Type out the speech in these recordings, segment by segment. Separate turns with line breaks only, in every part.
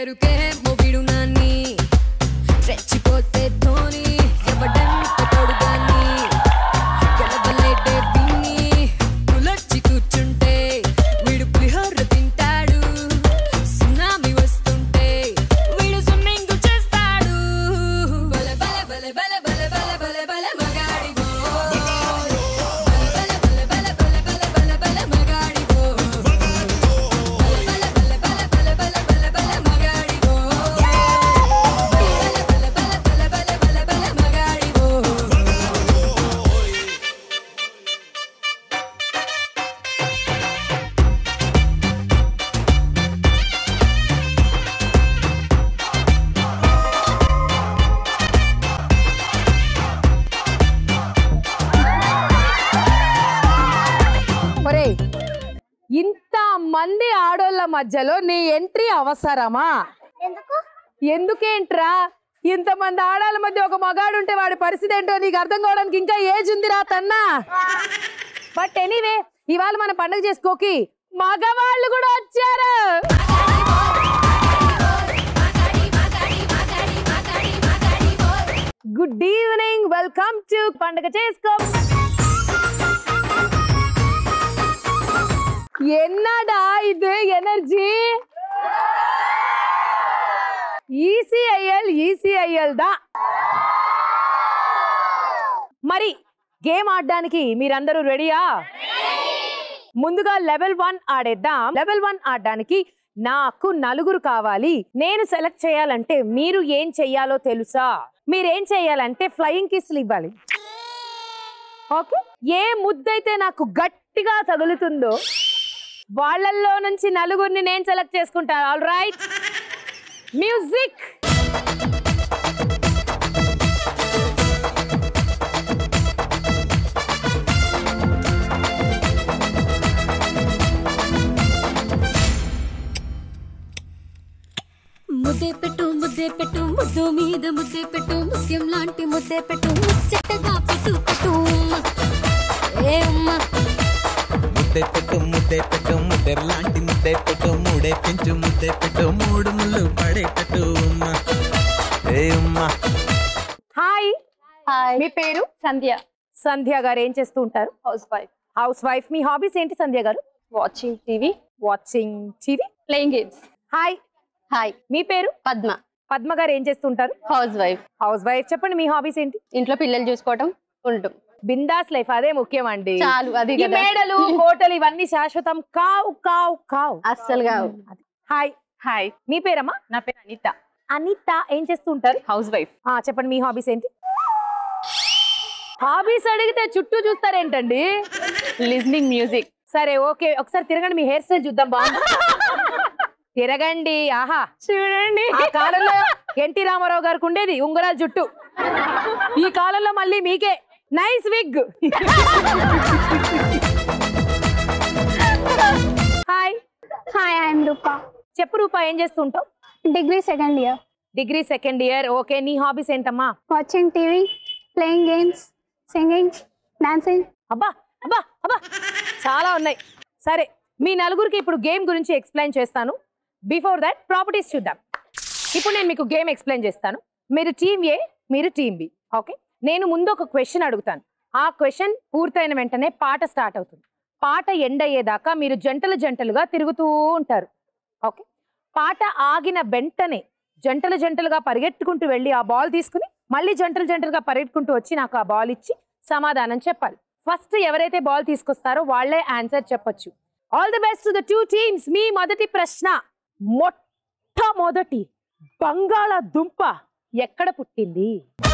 ఎరుకే మొబిడు నాన్ని రెచ్చిపోతే ధోని ఎవడంట పొడుగాన్ని గెలవలేటే పిన్ని పులర్చి కూర్చుంటే వీడు పులిహోర తింటాడు సునామీ వస్తుంటే వీడు స్విమ్మింగ్ చేస్తాడు బల బల బల బల బల బల బల బల మగాడివో బల బల బల బల బల బల బల మగాడివో బల బల బల బల బల బల బల మగాడివో బల బల బల బల బల బల మగాడివో
ఒరే ఇంత మంది ఆడోళ్ళ మధ్యలో నీ ఎంట్రీ అవసరమా
ఎందుకు
ఎందుకేంట్రా ఇంతమంది ఆడాళ్ళ మధ్య ఒక మగాడు ఉంటే వాడి పరిస్థితి ఏంటో నీకు అర్థం కావడానికి ఇంకా ఏజ్ ఉందిరా తన్నా బట్ ఎనీవే ఇవాళ మన పండుగ చేసుకోకి మగవాళ్ళు కూడా వచ్చారు గుడ్ ఈవినింగ్ వెల్కమ్ టు పండుగ చేసుకో என்னடா இது எனர்ஜி ఈసీఐఎల్ ఈసీఐఎల్ దా మరి గేమ్ ఆడడానికి మీరందరూ రెడీయా ముందుగా లెవెల్ వన్ ఆడేద్దాం లెవెల్ వన్ ఆడడానికి నాకు నలుగురు కావాలి నేను సెలెక్ట్ చేయాలంటే మీరు ఏం చెయ్యాలో తెలుసా మీరేం చేయాలంటే ఫ్లయింగ్ కిస్లు ఇవ్వాలి ఓకే ఏ ముద్దైతే నాకు గట్టిగా తగులుతుందో వాళ్ళల్లో నుంచి నలుగురిని నేను సెలెక్ట్ చేసుకుంటాను ఆల్ రైట్ మ్యూజిక్
ముద్దే పెట్టు ముద్దే పెట్టు ముద్దు మీద ముద్దే పెట్టు ముత్యం లాంటి ముద్దే పెట్టు ముచ్చటగా పెట్టు పెట్టు ఏ అమ్మా
ముద్దే పెట్టు ముద్దే పెట్టు ముద్దెర్ లాంటి ముద్దే పెట్టు మూడే పెంచు ముద్దే పెట్టు మూడు ముళ్ళు పడేటట్టు ఉమ్మ ఏ ఉమ్మ
హాయ్
హాయ్
మీ పేరు
సంధ్య
సంధ్య గారు ఏం చేస్తూ ఉంటారు
హౌస్ వైఫ్
హౌస్ వైఫ్ మీ హాబీస్ ఏంటి సంధ్య గారు
watching TV
watching TV
playing games
hi
hi
మీ పేరు
పద్మ
పద్మ గారు ఏం చేస్తుంటారు
హౌస్ వైఫ్
హౌస్ వైఫ్ చెప్పండి మీ హాబీస్ ఏంటి
ఇంట్లో పిల్లలు చూసుకోవటం ఉండటం
బిందాస్ లైఫ్ అదే ముఖ్యం అండి
చాలు అది
ఈ
కదా
మేడలు కోటలు ఇవన్నీ శాశ్వతం కావు కావు కావు
అస్సలుగా
హాయ్
హాయ్
మీ పేరమ్మా
నా పేరు అనిత
అనిత ఏం చేస్తూ ఉంటారు
హౌస్ వైఫ్
ఆ చెప్పండి మీ హాబీస్ ఏంటి హాబీస్ అడిగితే చుట్టూ చూస్తారేంటండి
లిజనింగ్ మ్యూజిక్
సరే ఓకే ఒకసారి తిరగండి మీ హెయిర్ స్టైల్ చూద్దాం బాగుంది తిరగండి ఆహా
చూడండి
ఆ కాలంలో ఎన్టీ రామారావు గారికి ఉండేది ఉంగరాల జుట్టు ఈ కాలంలో మళ్ళీ మీకే nice wig hi
hi I'm Rupa
చెప్పు రూపా ఏం చేస్తుంటావు
degree second year
degree second year okay నీ హాబీస్ ఏంటమ్మా
watching TV playing games singing dancing
అబ్బా అబ్బా అబ్బా చాలా ఉన్నాయి సరే మీ నలుగురికి ఇప్పుడు గేమ్ గురించి ఎక్స్ప్లెయిన్ చేస్తాను బిఫోర్ దట్ ప్రాపర్టీస్ చూద్దాం ఇప్పుడు నేను మీకు గేమ్ ఎక్స్ప్లెయిన్ చేస్తాను మీరు టీమ్ ఏ మీరు టీమ్ బి ఓకే నేను ముందు ఒక క్వశ్చన్ అడుగుతాను ఆ క్వశ్చన్ పూర్తయిన వెంటనే పాట స్టార్ట్ అవుతుంది పాట ఎండ్ అయ్యేదాకా మీరు జంటలు జంటలుగా తిరుగుతూ ఉంటారు ఓకే పాట ఆగిన వెంటనే జంటలు జంటలుగా పరిగెట్టుకుంటూ వెళ్ళి ఆ బాల్ తీసుకుని మళ్ళీ జంటలు జంటలుగా పరిగెట్టుకుంటూ వచ్చి నాకు ఆ బాల్ ఇచ్చి సమాధానం చెప్పాలి ఫస్ట్ ఎవరైతే బాల్ తీసుకొస్తారో వాళ్ళే ఆన్సర్ చెప్పొచ్చు all the best the two teams మీ మొదటి ప్రశ్న మొట్టమొదటి బంగాళాదుంప ఎక్కడ పుట్టింది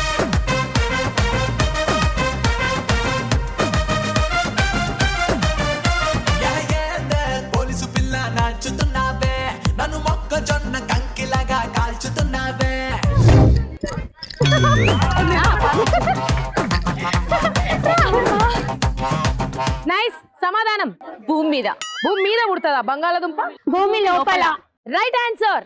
పోలీసు పిల్ల నాచుతున్నావే నన్ను మొక్కజొన్న కంకిలాగా కాల్చుతున్నావే
నైస్ సమాధానం
భూమి మీద
భూమి మీద పుడుతుందా బంగాళాదుంప
భూమి లోపల
రైట్ ఆన్సర్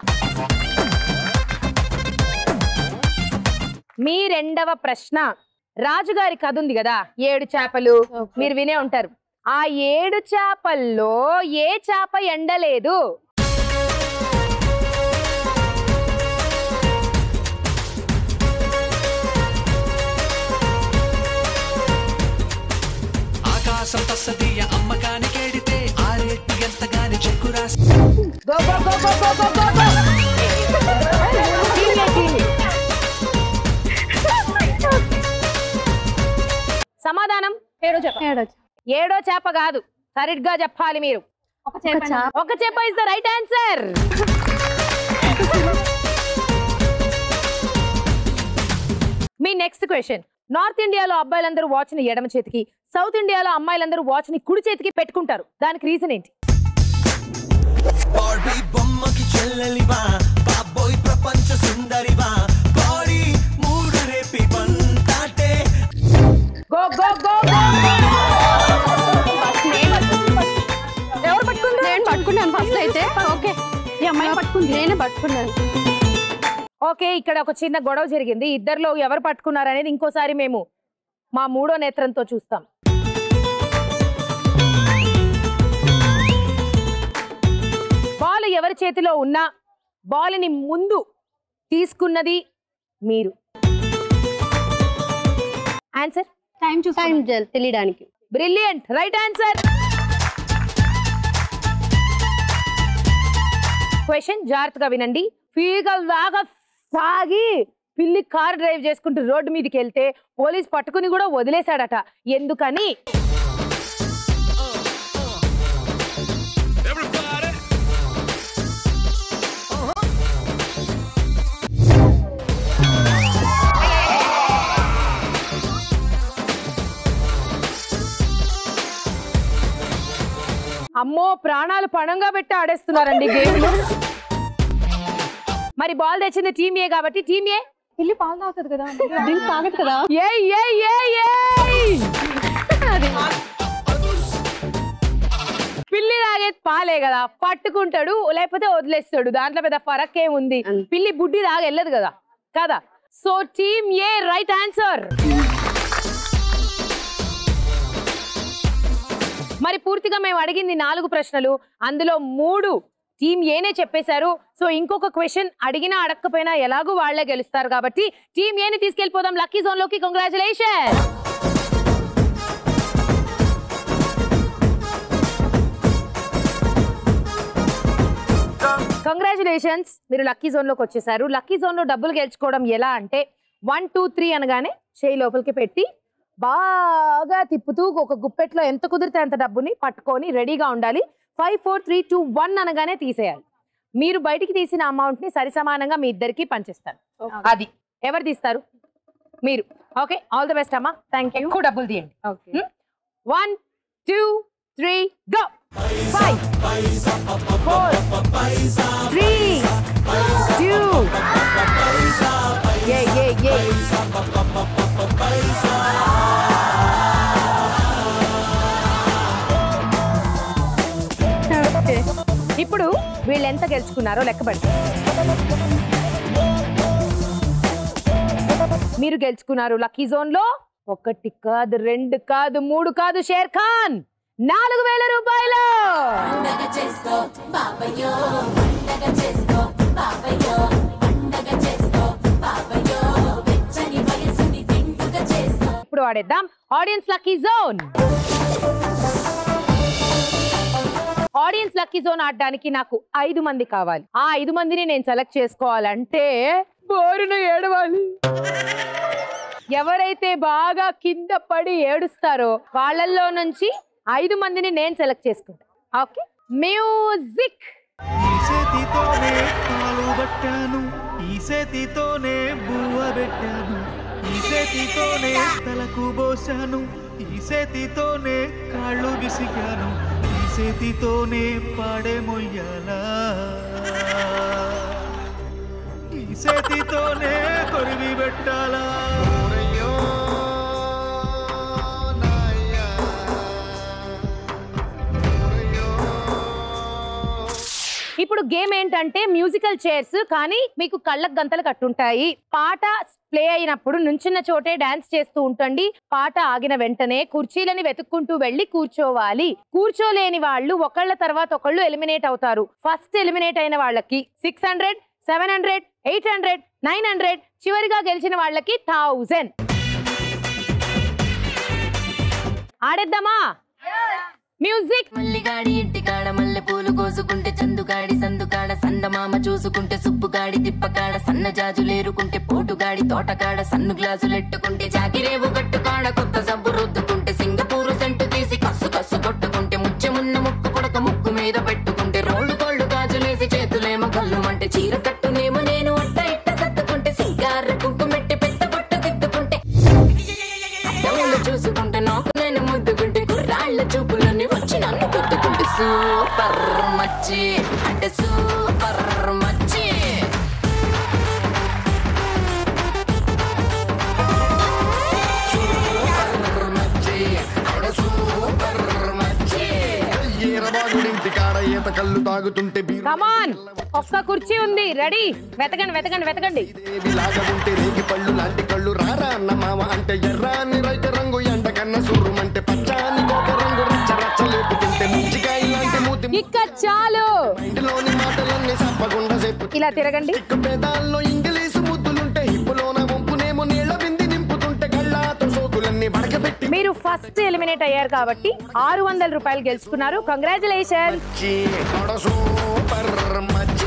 మీ రెండవ ప్రశ్న రాజుగారి కథ ఉంది కదా ఏడు చేపలు
Okay.
మీరు వినే ఉంటారు ఆ ఏడు చేపల్లో ఏ చేప ఎండలేదు
మాసం తస్సదీయ అమ్మకాని కేడితే ఆ రేటు ఎంతగాని చెక్కు రాసి
go go go go go go go go TV TV సమాధానం
ఏడో చెప్ప
ఏడో
ఏడో చేప కాదు సరిగ్గా చెప్పాలి మీరు
ఒక చేప
ఒక చేప ఇస్ ద రైట్ ఆన్సర్ మీ నెక్స్ట్ క్వశ్చన్ నార్త్ ఇండియాలో అబ్బాయిలందరూ వాచ్ ని ఎడమ చేతికి సౌత్ ఇండియాలో అమ్మాయిలందరూ వాచ్ ని కుడి చేతికి పెట్టుకుంటారు దానికి రీజన్ ఏంటి
బాడీ బొమ్మకి చెల్లెలివా బాబోయ్ ప్రపంచ సుందరివా బాడీ మూడు రేపి పంటాటే
గో గో గో ఎవరు పట్టుకుంటారు
నేను పట్టుకున్నాను ఫస్ట్ అయితే ఓకే ఈ అమ్మాయి పట్టుకుంది నేనే పట్టుకున్నాను
ఓకే ఇక్కడ ఒక చిన్న గొడవ జరిగింది ఇద్దరిలో ఎవరు పట్టుకున్నారు అనేది ఇంకోసారి మేము మా మూడో నేత్రంతో చూస్తాం బాల్ ఎవరి చేతిలో ఉన్నా బాల్ని ముందు తీసుకున్నది మీరు ఆన్సర్
టైం చూసి టైం తెలియడానికి
బ్రిలియంట్ రైట్ ఆన్సర్ క్వశ్చన్ జాగ్రత్తగా వినండి ఫీగా లాగా సాగి పిల్లి కార్ డ్రైవ్ చేసుకుంటూ రోడ్డు మీదకి వెళ్తే పోలీస్ పట్టుకుని కూడా వదిలేశాడట ఎందుకని అమ్మో ప్రాణాలు పణంగా పెట్టి ఆడేస్తున్నారండి గేమ్ మరి బాల్ తెచ్చింది టీమ్ ఏ కాబట్టి టీమ్ ఏ
పిల్లి పాలు తాగుతుంది కదా డ్రింక్ తాగదు కదా
ఏయ్ ఏయ్ ఏయ్ ఏయ్ పిల్లి తాగే పాలే కదా పట్టుకుంటాడు లేకపోతే వదిలేస్తాడు దాంట్లో పెద్ద ఫరక్ ఏముంది
అంతే.
పిల్లి బుడ్డి తాగ వెళ్ళదు కదా కదా so team A right answer మరి పూర్తిగా మేము అడిగింది నాలుగు ప్రశ్నలు అందులో మూడు టీమ్ ఏనే చెప్పేశారు సో ఇంకొక క్వశ్చన్ అడిగినా అడగకపోయినా ఎలాగూ వాళ్లే గెలుస్తారు కాబట్టి టీమ్ ఏని తీసుకెళ్లిపోదాం లక్కీ జోన్ లోకి కంగ్రాచులేషన్ కంగ్రాచులేషన్స్ మీరు లక్కీ జోన్ లోకి వచ్చేసారు లక్కీ జోన్ లో డబ్బులు గెలుచుకోవడం ఎలా అంటే వన్ టూ త్రీ అనగానే చేయి లోపలికి పెట్టి బాగా తిప్పుతూ ఒక గుప్పెట్లో ఎంత కుదిరితే అంత డబ్బుని పట్టుకొని రెడీగా ఉండాలి five four three two one అనగానే తీసేయాలి మీరు బయటికి తీసిన అమౌంట్ ని సరిసమానంగా మీ ఇద్దరికి పంచిస్తారు అది ఎవరు తీస్తారు మీరు ఓకే ఆల్ ది బెస్ట్ అమ్మా థ్యాంక్ యూ ఎక్కువ డబ్బులు తీయండి
okay
one two three go five four three two ఏ ఏ ఏ ఇప్పుడు వీళ్ళు ఎంత గెలుచుకున్నారో లెక్క పెడతారు మీరు గెలుచుకున్నారు లక్కీ జోన్ లో ఒకటి కాదు రెండు కాదు మూడు కాదు షేర్ ఖాన్ నాలుగు వేల రూపాయలు ఇప్పుడు ఆడేద్దాం audience lucky zone audience lucky zone ఆడడానికి నాకు ఐదు మంది కావాలి ఆ ఐదు మందిని నేను సెలెక్ట్ చేసుకోవాలంటే బోరును ఏడవాలి ఎవరైతే బాగా కింద పడి ఏడుస్తారో వాళ్ళల్లో నుంచి ఐదు మందిని నేను సెలెక్ట్ చేసుకుంటా ఓకే మ్యూజిక్
ఈ చేతితోనే పాలు పట్టాను ఈ చేతితోనే బువ్వ పెట్టాను ఈ చేతితోనే తలకు పోసాను ఈ చేతితోనే కాళ్ళు విసిగాను ఈ చేతితోనే పాడే మొయ్యాలా ఈ చేతితోనే కొరివి పెట్టాలా ఓరయ్యో నాయ్యా.
ఇప్పుడు గేమ్ ఏంటంటే మ్యూజికల్ చైర్స్ కానీ మీకు కళ్ళకు గంతలు కట్టుంటాయి పాట ప్లే అయినప్పుడు నుంచున్న చోటే డాన్స్ చేస్తూ ఉంటండి పాట ఆగిన వెంటనే కుర్చీలని వెతుక్కుంటూ వెళ్ళి కూర్చోవాలి కూర్చోలేని వాళ్ళు ఒకళ్ళ తర్వాత ఒకళ్ళు ఎలిమినేట్ అవుతారు ఫస్ట్ ఎలిమినేట్ అయిన వాళ్ళకి six hundred seven hundred eight hundred nine hundred చివరిగా గెలిచిన వాళ్ళకి థౌజండ్ ఆడేద్దామా మ్యూజిక్
మల్లిగాడి ఇంటికాడ మల్లె పూలు కోసుకుంటే చందుగాడి సందుకాడ సందమామ చూసుకుంటే సుబ్బుగాడి తిప్పకాడ సన్న జాజులేరుకుంటే పోటుగాడి తోటకాడ సన్ను గ్లాసులెట్టుకుంటే జాగిరేవు గట్టుకాడ కొత్త సబ్బు రుద్దుకుంటే సింగపూరు సెంటు తీసి కస్సు కస్సు కొట్టుకుంటే ముచ్చెమున్న ముక్కు కొడక ముక్కు మీద పెట్టుకుంటే రోడ్డు కోళ్ళు గాజులేసి చేతులేమో గల్లుమంటే చీర కట్టునేమో నేను అట్ట ఇట్ట సర్దుకుంటే సింగార కుంకుమెట్టి పెద్ద బొట్టు దిద్దుకుంటే అద్దంలో చూసుకుంటే నాకు నేను ముద్దుకుంటే కుర్రాళ్ళ చూపులని వచ్చి నన్ను గుద్దుకుంటే సూపర్ మచ్చి అంటే సూపర్ మచ్చి సూపర్ మచ్చి అంటే సూపర్ మచ్చి
ఈరబాగుడింటి కాడ ఈత కళ్ళు తాగుతుంటే బీరు
కమాన్ ఒక్క కుర్చీ ఉంది రెడీ వెతకండి వెతకండి వెతకండి
లాగా ఉంటే రేగి పళ్ళు లాంటి కళ్ళు రారా అన్న మామ అంటే ఎర్రాని రైత రంగు ఎండ కన్న సుర్రుమంటే పచ్చాని కోక రంగు రచ్చ రచ్చ లేపుతుంటే ముచ్చికాయ లాంటి మూతి
ఇక్క చాలు
ఇంటిలోని మాటలన్నీ సప్పకుండా చెప్పు
ఇలా తిరగండి
ఇక్క పేదాల్లో ఇంగ్లీషు ముద్దులుంటే హిప్పులోన వంపునేమో నీళ్ళ బింది నింపుతుంటే కళ్ళాతో సోకులన్నీ బడకబెట్టి
మీరు ఫస్ట్ ఎలిమినేట్ అయ్యారు కాబట్టి ఆరు వందల రూపాయలు గెలుచుకున్నారు కంగ్రాచులేషన్
మచ్చి ఆడ సూపర్ మచ్చి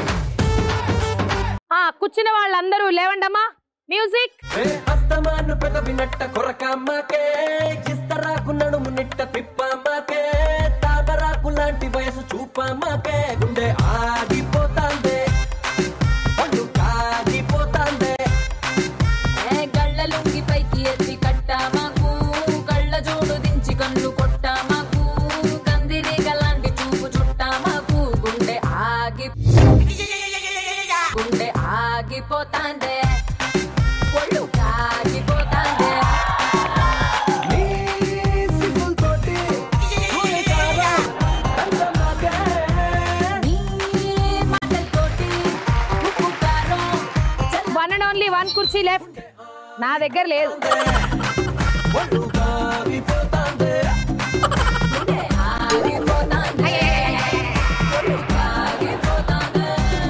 ఆ కూర్చున్న వాళ్ళందరూ లేవండమ్మా మ్యూజిక్
అస్తమాను పెదవినట్ట కొరకమ్మకే ఇస్తరాకు నడుము నిట్ట తిప్పమ్మకే తామరాకు లాంటి వయసు చూపమ్మకే గుండె ఆగిపోతాందే పళ్ళు కాగిపోతాందే
ఏ గళ్ళ లుంగి పైకి ఎత్తి కట్టామాకు కళ్ళ జోడు దించి కన్ను కొట్టామాకు కందిరి గలాంటి చూపు చుట్టామాకు గుండె ఆగి గుండె ఆగిపోతాందే ఒళ్ళు కాగిపోతాందే
నీ సిగ్గులతోటి సూర్యకారా తండ్రమ్మకే
నీ మాటలతోటి ఉప్పు కారం
వన్ అండ్ ఓన్లీ వన్ కుర్చీ లెఫ్ట్ నా దగ్గర లేదు
ఒళ్ళు కాగిపోతాందే
గుండె ఆగిపోతాందే ఒళ్ళు కాగిపోతాందే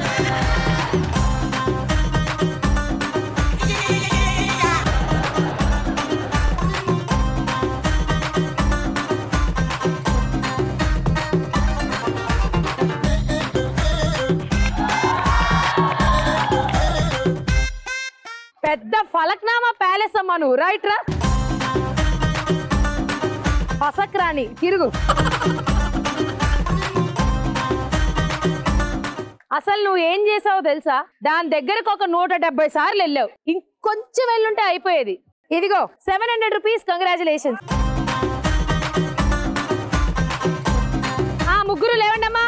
పెద్ద ఫలక్నామా ప్యాలెస్ అమ్మా నువ్వు రైట్ రా పసక్ రాణి తిరుగు అసలు నువ్వు ఏం చేసావో తెలుసా దాని దగ్గరకు ఒక నూట డెబ్బై సార్లు వెళ్ళావు ఇంకొంచెం వెళ్ళుంటే అయిపోయేది ఇదిగో సెవెన్ హండ్రెడ్ రూపీస్ కంగ్రాచులేషన్స్ ఆ ముగ్గురు లేవండమ్మా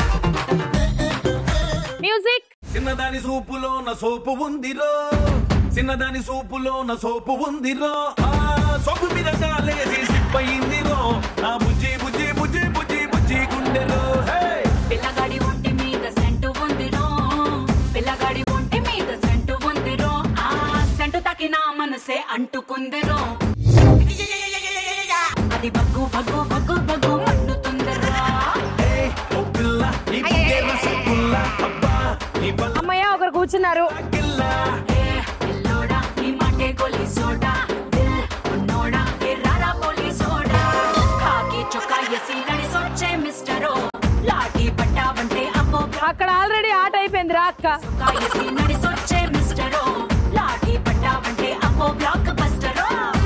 మ్యూజిక్
చిన్నదాని సూపులోన సోపు ఉందిరో చిన్నదాని సూపులోన సోపు ఉందిరో ఆ సోపు మీద కాలేసి సిప్పయిందిరో నా బుజ్జి బుజ్జి బుజ్జి బుజ్జి బుజ్జి గుండెలో హే
పిల్లగాడి ఒంటి మీద సెంటు ఉందిరో పిల్లగాడి ఒంటి మీద సెంటు ఉందిరో ఆ సెంటు తాకి నా మనసే అంటుకుందిరో అది బగ్గు బగ్గు బగ్గు బగ్గు మండుతుందిరా
ఏ, ఓ పిల్ల నీ బుగ్గే రసగుల్ల అబ్బా నీ బల్ల
అమ్మయ్య ఒకరు కూర్చున్నారు
గిల్ల
ఏ పిల్లోడా నీ మాటే గొలి సోడా దిల్ ఉన్నోడా ఏ రారా పోలి సోడా కాకి చొక్కా ఎసి నడిసొచ్చే మిస్టరో లాఠీ పట్టావంటే అమ్మో
అక్కడ ఆల్రెడీ ఆట అయిపోయింది రా అక్క
కాయసి నడిసొచ్చే మిస్టరో లాఠీ పట్టావంటే అమ్మో బ్లాక్ బస్టరో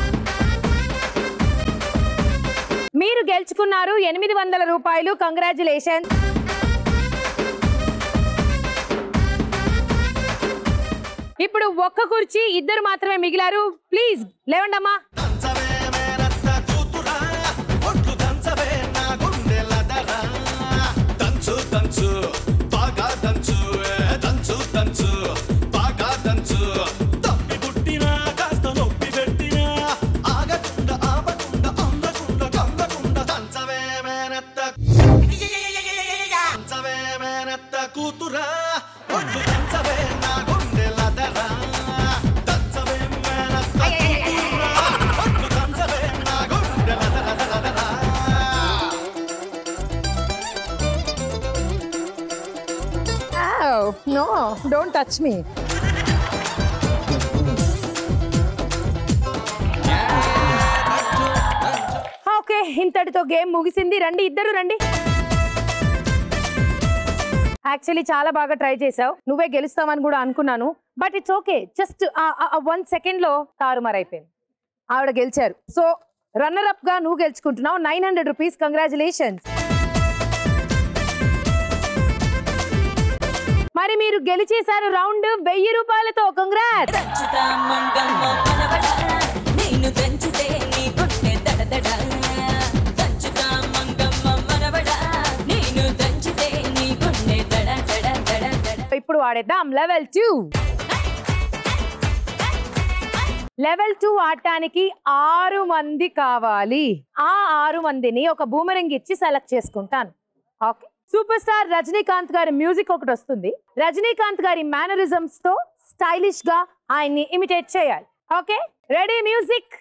మీరు గెలుచుకున్నారు ఎనిమిది వందల రూపాయలు కంగ్రాచులేషన్ ఇప్పుడు ఒక్క కుర్చీ ఇద్దరు మాత్రమే మిగిలారు ప్లీజ్ లేవండమ్మా
దంచవే మేనత్త కూతురా ఒట్టు దంచవే నా గుండెలదరా దంచు దంచు బాగా దంచు ఏ దంచు దంచు బాగా దంచు తప్పి పుట్టినా కాస్త నొప్పి పెట్టినా ఆగకుండా ఆపకుండా అందకుండా కందకుండా దంచవే మేనత్త దంచవే మేనత్త కూతురా ఒట్టు దంచవే నా గుండెలదరా దంచవే మేనత్త కూతురా ఒట్టు దంచవే నా గుండెలదరా
no don't touch me okay okay ఇంతటితో గేమ్ ముగిసింది రండి ఇద్దరు రండి యాక్చువల్లీ చాలా బాగా ట్రై చేసావు నువ్వే గెలుస్తావని కూడా అనుకున్నాను but it's okay just one second లో తారుమారైపోయింది ఆవిడ గెలిచారు సో రన్నర్ అప్ గా నువ్వు గెలుచుకుంటున్నావు నైన్ హండ్రెడ్ రూపీస్ కంగ్రాచులేషన్స్ మరి మీరు గెలిచేశారు రౌండ్ వెయ్యి రూపాయలతో కంగ్రాట్
నేను దంచితే నీ గుండె దడదడ దంచుతా మంగమ్మ మనవడ నేను దంచితే నీ గుండె దడ దడ దడ దడ
ఇప్పుడు వాడేద్దాం లెవెల్ టూ లెవెల్ టూ ఆడటానికి ఆరు మంది కావాలి ఆ ఆరు మందిని ఒక బూమరింగ్ ఇచ్చి సెలెక్ట్ చేసుకుంటాను ఓకే సూపర్ స్టార్ రజనీకాంత్ గారి మ్యూజిక్ ఒకటి వస్తుంది రజనీకాంత్ గారి మేనరిజమ్స్ తో స్టైలిష్ గా ఆయన్ని ఇమిటేట్ చేయాలి ఓకే రెడీ మ్యూజిక్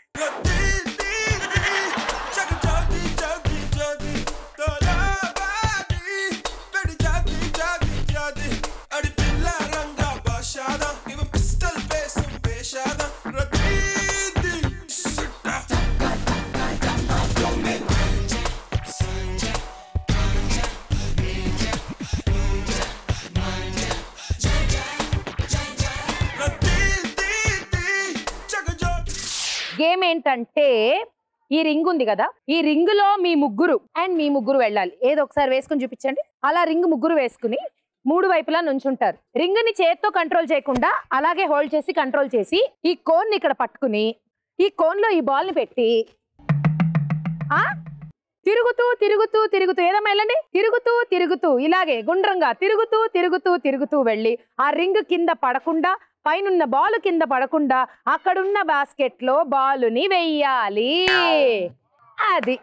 గేమ్ ఏంటంటే ఈ రింగ్ ఉంది కదా ఈ రింగ్ లో మీ ముగ్గురు అండ్ మీ ముగ్గురు వెళ్ళాలి ఏదో ఒకసారి వేసుకుని చూపించండి అలా రింగ్ ముగ్గురు వేసుకుని మూడు వైపులా నుంచుంటారు రింగ్ ని చేత్తో కంట్రోల్ చేయకుండా అలాగే హోల్డ్ చేసి కంట్రోల్ చేసి ఈ కోన్ ని ఇక్కడ పట్టుకుని ఈ కోన్ లో ఈ బాల్ ని పెట్టి ఆ తిరుగుతూ తిరుగుతూ తిరుగుతూ ఏదమ్మా వెళ్ళండి తిరుగుతూ తిరుగుతూ ఇలాగే గుండ్రంగా తిరుగుతూ తిరుగుతూ తిరుగుతూ వెళ్ళి ఆ రింగ్ కింద పడకుండా పైనున్న బాల్ కింద పడకుండా అక్కడున్న బాస్కెట్ లో బాలుని వెయ్యాలి అది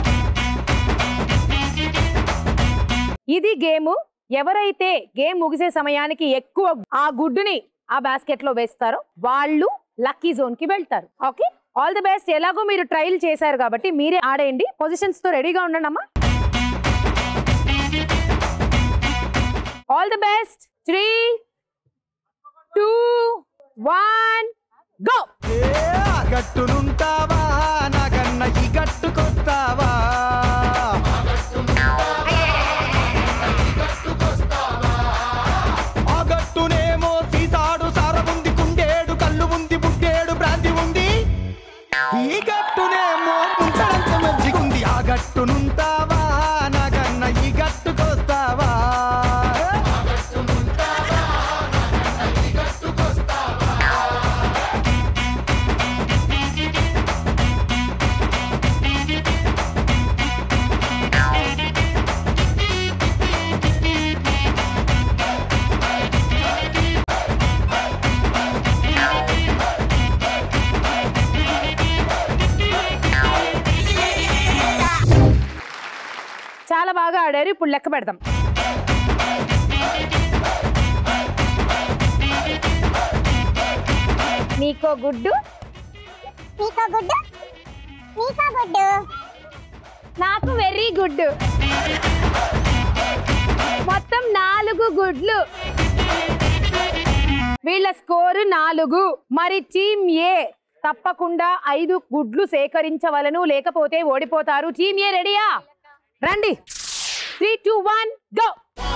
ఇది గేమ్ ఎవరైతే గేమ్ ముగిసే సమయానికి ఎక్కువ ఆ గుడ్డుని ఆ బాస్కెట్ లో వేస్తారో వాళ్ళు లక్కీ జోన్ కి వెళ్తారు ఓకే ఆల్ ది బెస్ట్ ఎలాగో మీరు ట్రయల్ చేశారు కాబట్టి మీరే ఆడేయండి పొజిషన్స్ తో రెడీగా ఉండండి అమ్మా all the best three two one go
గట్టునుంటావా నాకన్న ఈ గట్టుకొస్తావా ఆ గట్టునేమో సీసాడు సారముంది కుండేడు కళ్ళు ఉంది బుడ్డేడు బ్రాంతి ఉంది ఈ గట్టునేమో ముంతడంత మంచిగుంది ఆ గట్టునుంటావా నాకన్న ఈ గట్టుకొస్తావా
చాలా బాగా ఆడారు ఇప్పుడు లెక్క పెడదాం నీకో గుడ్డు
నీకో గుడ్డు నీకో గుడ్డు
నాకు వెరీ గుడ్ మొత్తం నాలుగు గుడ్లు వీళ్ళ స్కోరు నాలుగు మరి టీమ్ ఏ తప్పకుండా ఐదు గుడ్లు సేకరించవలను లేకపోతే ఓడిపోతారు టీమ్ ఏ రెడీయా రండి త్రీ టూ వన్ గో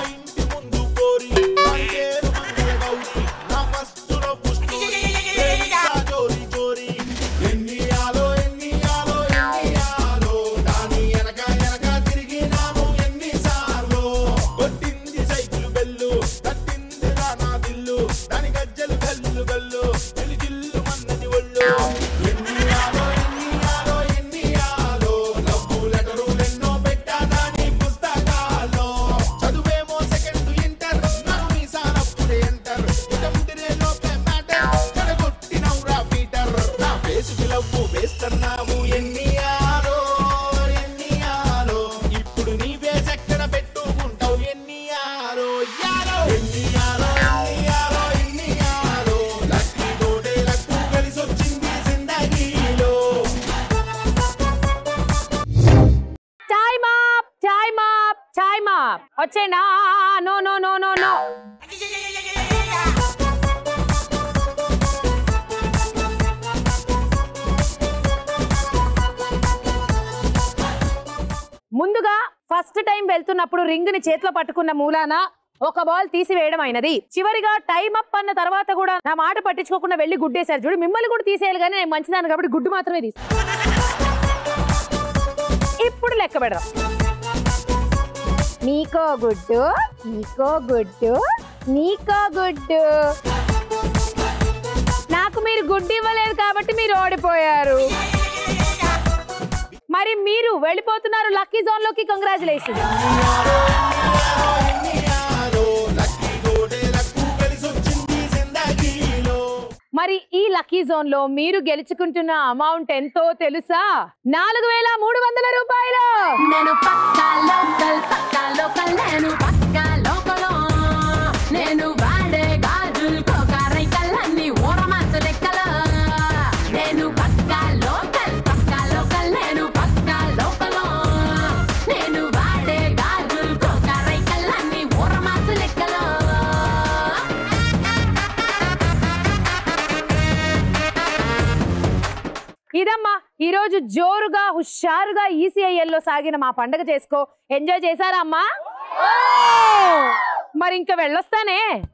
చదువేమో సెకండ్ ఇంటర్ నన్ను మీసానప్పుడే ఎంటర్ ఇక ముదిరే లోపే మ్యాటర్ చెడగొట్టినవురా పీటర్ నా ఫేస్ లవ్వు వేస్తున్నావు ఎన్ని ఆలో ఎన్ని ఆలో ఇప్పుడు నీ ఫేస్ ఎక్కడ పెట్టుకుంటావు ఎన్ని ఆలో యాలో ఎన్ని ఆలో ఎన్ని ఆలో ఎన్ని ఆలో లక్కీ తోటే లక్కు కలిసొచ్చింది జిందగీలో
time up time up time up వచ్చేనా no no no no no first time వెళ్తున్నప్పుడు రింగ్ ని చేతిలో పట్టుకున్న మూలాన ఒక బాల్ తీసివేయడం అయినది చివరిగా టైం అప్ అన్న తర్వాత కూడా నా మాట పట్టించుకోకుండా వెళ్ళి గుడ్డేశారు చూడు మిమ్మల్ని కూడా తీసేయాలి కానీ నేను మంచిదాన్ని కాబట్టి గుడ్డు మాత్రమే తీసి ఇప్పుడు లెక్క పెడదాం నీకో గుడ్డు నీకో గుడ్డు నీకో గుడ్డు నాకు మీరు గుడ్డు ఇవ్వలేదు కాబట్టి మీరు ఓడిపోయారు మరి మీరు వెళ్ళిపోతున్నారు లక్కీ జోన్ లోకి కంగ్రాచులేషన్ మరి ఈ లక్కీ జోన్ లో మీరు గెలుచుకుంటున్న అమౌంట్ ఎంతో తెలుసా నాలుగు వేల మూడు వందల రూపాయలు
నేను పక్కా లోకల్ పక్కా లోకల్ నేను పక్కా లోకల్ నేను వాడే గాజులు కోకారై కళ్ళన్ని ఊరమాస లెక్కలు నేను పక్కా లోకల్ పక్కా లోకల్ నేను పక్కా లోకల్ నేను వాడే గాజులు కోకారై కళ్ళన్ని ఊరమాస లెక్కలు
ఇదమ్మా ఈ రోజు జోరుగా హుషారుగా ఈసీఐఎల్ లో సాగిన మా పండగ చేసుకో ఎంజాయ్ చేశారా అమ్మా మరి ఇంకా వెళ్ళొస్తానే